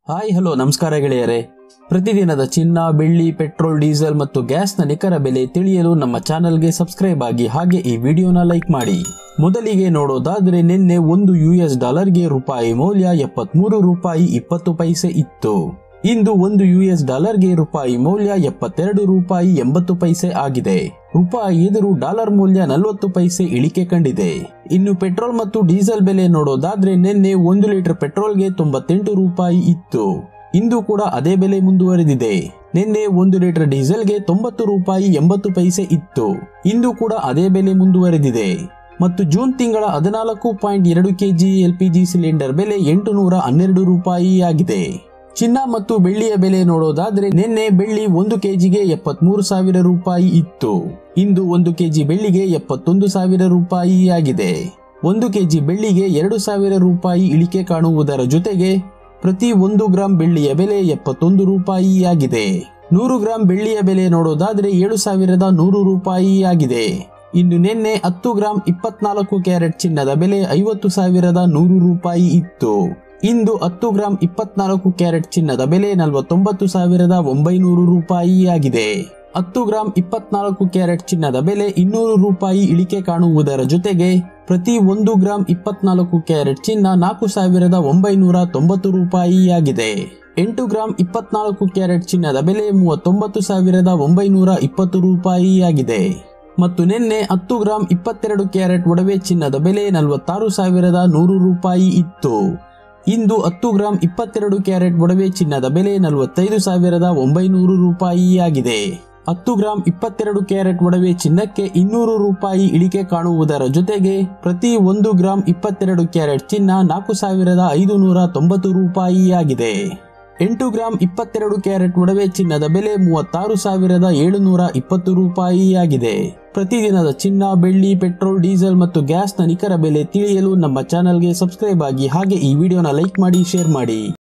hi hello ನಮಸ್ಕಾರ ಗೆಳೆಯರೇ ಪ್ರತಿದಿನದ ಚಿನ್ನ ಬೆಳ್ಳಿ ಪೆಟ್ರೋಲ್ ಡೀಸೆಲ್ ಮತ್ತು ಗ್ಯಾಸ್ನ ನಿಖರ ಬೆಲೆ ತಿಳಿಯಲು ನಮ್ಮ ಚಾನೆಲ್ಗೆ ಸಬ್ಸ್ಕ್ರೈಬ್ ಆಗಿ ಹಾಗೆ ಈ ವಿಡಿಯೋನ ಲೈಕ್ ಮಾಡಿ ಮೊದಲಿಗೆ ನೋಡೋದಾದ್ರೆ ನಿನ್ನೆ ಒಂದು ಯು ಎಸ್ ಡಾಲರ್ಗೆ ರೂಪಾಯಿ ಮೌಲ್ಯ ಎಪ್ಪತ್ಮೂರು ರೂಪಾಯಿ ಇಪ್ಪತ್ತು ಪೈಸೆ ಇತ್ತು ಇಂದು ಒಂದು ಯು ಎಸ್ ಡಾಲರ್ಗೆ ರೂಪಾಯಿ ಮೌಲ್ಯ ಎಪ್ಪತ್ತೆರಡು ರೂಪಾಯಿ ಎಂಬತ್ತು ಪೈಸೆ ಆಗಿದೆ ರೂಪಾಯಿ ಎದುರು ಡಾಲರ್ ಮೌಲ್ಯ ನಲವತ್ತು ಪೈಸೆ ಇಳಿಕೆ ಕಂಡಿದೆ ಇನ್ನು ಪೆಟ್ರೋಲ್ ಮತ್ತು ಡೀಸೆಲ್ ಬೆಲೆ ನೋಡೋದಾದ್ರೆ ನಿನ್ನೆ ಒಂದು ಲೀಟರ್ ಪೆಟ್ರೋಲ್ಗೆ ತೊಂಬತ್ತೆಂಟು ರೂಪಾಯಿ ಇತ್ತು ಇಂದು ಕೂಡ ಅದೇ ಬೆಲೆ ಮುಂದುವರೆದಿದೆ ನಿನ್ನೆ ಒಂದು ಲೀಟರ್ ಡೀಸೆಲ್ಗೆ ತೊಂಬತ್ತು ರೂಪಾಯಿ ಎಂಬತ್ತು ಪೈಸೆ ಇತ್ತು ಇಂದು ಕೂಡ ಅದೇ ಬೆಲೆ ಮುಂದುವರೆದಿದೆ ಮತ್ತು ಜೂನ್ ತಿಂಗಳ ಹದಿನಾಲ್ಕು ಪಾಯಿಂಟ್ ಎರಡು ಕೆಜಿ ಎಲ್ಪಿಜಿ ಸಿಲಿಂಡರ್ ಬೆಲೆ ಎಂಟು ನೂರ ಹನ್ನೆರಡು ರೂಪಾಯಿ ಆಗಿದೆ ಚಿನ್ನ ಮತ್ತು ಬೆಳ್ಳಿಯ ಬೆಲೆ ನೋಡೋದಾದ್ರೆ ನಿನ್ನೆ ಬೆಳ್ಳಿ ಒಂದು ಕೆಜಿಗೆ ಎಪ್ಪತ್ಮೂರು ಸಾವಿರ ರೂಪಾಯಿ ಇತ್ತು ಇಂದು ಒಂದು ಕೆಜಿ ಬೆಳ್ಳಿಗೆ ಎಪ್ಪತ್ತೊಂದು ಸಾವಿರ ರೂಪಾಯಿ ಆಗಿದೆ ಒಂದು ಕೆಜಿ ಬೆಳ್ಳಿಗೆ ಎರಡು ಸಾವಿರ ರೂಪಾಯಿ ಇಳಿಕೆ ಕಾಣುವುದರ ಜೊತೆಗೆ ಪ್ರತಿ ಒಂದು ಗ್ರಾಂ ಬೆಳ್ಳಿಯ ಬೆಲೆ ಎಪ್ಪತ್ತೊಂದು ರೂಪಾಯಿ ಆಗಿದೆ ನೂರು ಗ್ರಾಂ ಬೆಳ್ಳಿಯ ಬೆಲೆ ನೋಡೋದಾದ್ರೆ ಏಳು ಸಾವಿರದ ನೂರು ರೂಪಾಯಿ ಆಗಿದೆ ಇನ್ನು ನಿನ್ನೆ ಹತ್ತು ಗ್ರಾಂ ಇಪ್ಪತ್ನಾಲ್ಕು ಕ್ಯಾರೆಟ್ ಚಿನ್ನದ ಬೆಲೆ ಐವತ್ತು ಸಾವಿರದ ನೂರು ರೂಪಾಯಿ ಇತ್ತು ಇಂದು ಹತ್ತು ಗ್ರಾಂ ಇಪ್ಪತ್ನಾಲ್ಕು ಕ್ಯಾರೆಟ್ ಚಿನ್ನದ ಬೆಲೆ ನಲವತ್ತೊಂಬತ್ತು ಸಾವಿರದ ಒಂಬೈನೂರು ರೂಪಾಯಿ ಆಗಿದೆ ಹತ್ತು ಗ್ರಾಂ ಇಪ್ಪತ್ನಾಲ್ಕು ಕ್ಯಾರೆಟ್ ಚಿನ್ನದ ಬೆಲೆ ಇನ್ನೂರು ರೂಪಾಯಿ ಇಳಿಕೆ ಕಾಣುವುದರ ಜೊತೆಗೆ ಪ್ರತಿ ಒಂದು ಗ್ರಾಂ ಇಪ್ಪತ್ನಾಲ್ಕು ಕ್ಯಾರೆಟ್ ಚಿನ್ನ ನಾಲ್ಕು ಸಾವಿರದ ಒಂಬೈನೂರ ತೊಂಬತ್ತು ರೂಪಾಯಿ ಆಗಿದೆ ಎಂಟು ಗ್ರಾಂ ಇಪ್ಪತ್ನಾಲ್ಕು ಕ್ಯಾರೆಟ್ ಚಿನ್ನದ ಬೆಲೆ ಮೂವತ್ತೊಂಬತ್ತು ಸಾವಿರದ ಒಂಬೈನೂರ ಇಪ್ಪತ್ತು ರೂಪಾಯಿ ಆಗಿದೆ ಮತ್ತು ನಿನ್ನೆ ಹತ್ತು ಗ್ರಾಂ ಇಪ್ಪತ್ತೆರಡು ಕ್ಯಾರೆಟ್ ಒಡವೆ ಚಿನ್ನದ ಬೆಲೆ ನಲವತ್ತಾರು ಸಾವಿರದ ನೂರು ರೂಪಾಯಿ ಇತ್ತು ಇಂದು ಹತ್ತು ಗ್ರಾಂ ಇಪ್ಪತ್ತೆರಡು ಕ್ಯಾರೆಟ್ ಒಡವೆ ಚಿನ್ನದ ಬೆಲೆ ನಲವತ್ತೈದು ಸಾವಿರದ ಒಂಬೈನೂರು ರೂಪಾಯಿ ಆಗಿದೆ ಹತ್ತು ಗ್ರಾಂ ಇಪ್ಪತ್ತೆರಡು ಕ್ಯಾರೆಟ್ ಒಡವೆ ಚಿನ್ನಕ್ಕೆ ಇನ್ನೂರು ರೂಪಾಯಿ ಇಳಿಕೆ ಕಾಣುವುದರ ಜೊತೆಗೆ ಪ್ರತಿ ಒಂದು ಗ್ರಾಂ ಇಪ್ಪತ್ತೆರಡು ಕ್ಯಾರೆಟ್ ಚಿನ್ನ ನಾಲ್ಕು ಸಾವಿರದ ಐದು ನೂರ ತೊಂಬತ್ತು ರೂಪಾಯಿ ಆಗಿದೆ ಎಂಟು ಗ್ರಾಂ ಇಪ್ಪತ್ತೆರಡು ಕ್ಯಾರೆಟ್ ಒಡವೆ ಚಿನ್ನದ ಬೆಲೆ ಮೂವತ್ತಾರು ಸಾವಿರದ ಏಳುನೂರ ಇಪ್ಪತ್ತು ರೂಪಾಯಿ ಆಗಿದೆ ಪ್ರತಿದಿನದ ಚಿನ್ನ ಬೆಳ್ಳಿ ಪೆಟ್ರೋಲ್ ಡೀಸೆಲ್ ಮತ್ತು ಗ್ಯಾಸ್ನ ನಿಖರ ಬೆಲೆ ತಿಳಿಯಲು ನಮ್ಮ ಚಾನೆಲ್ಗೆ ಸಬ್ಸ್ಕ್ರೈಬ್ ಆಗಿ ಹಾಗೆ ಈ ವಿಡಿಯೋನ ಲೈಕ್ ಮಾಡಿ ಶೇರ್ ಮಾಡಿ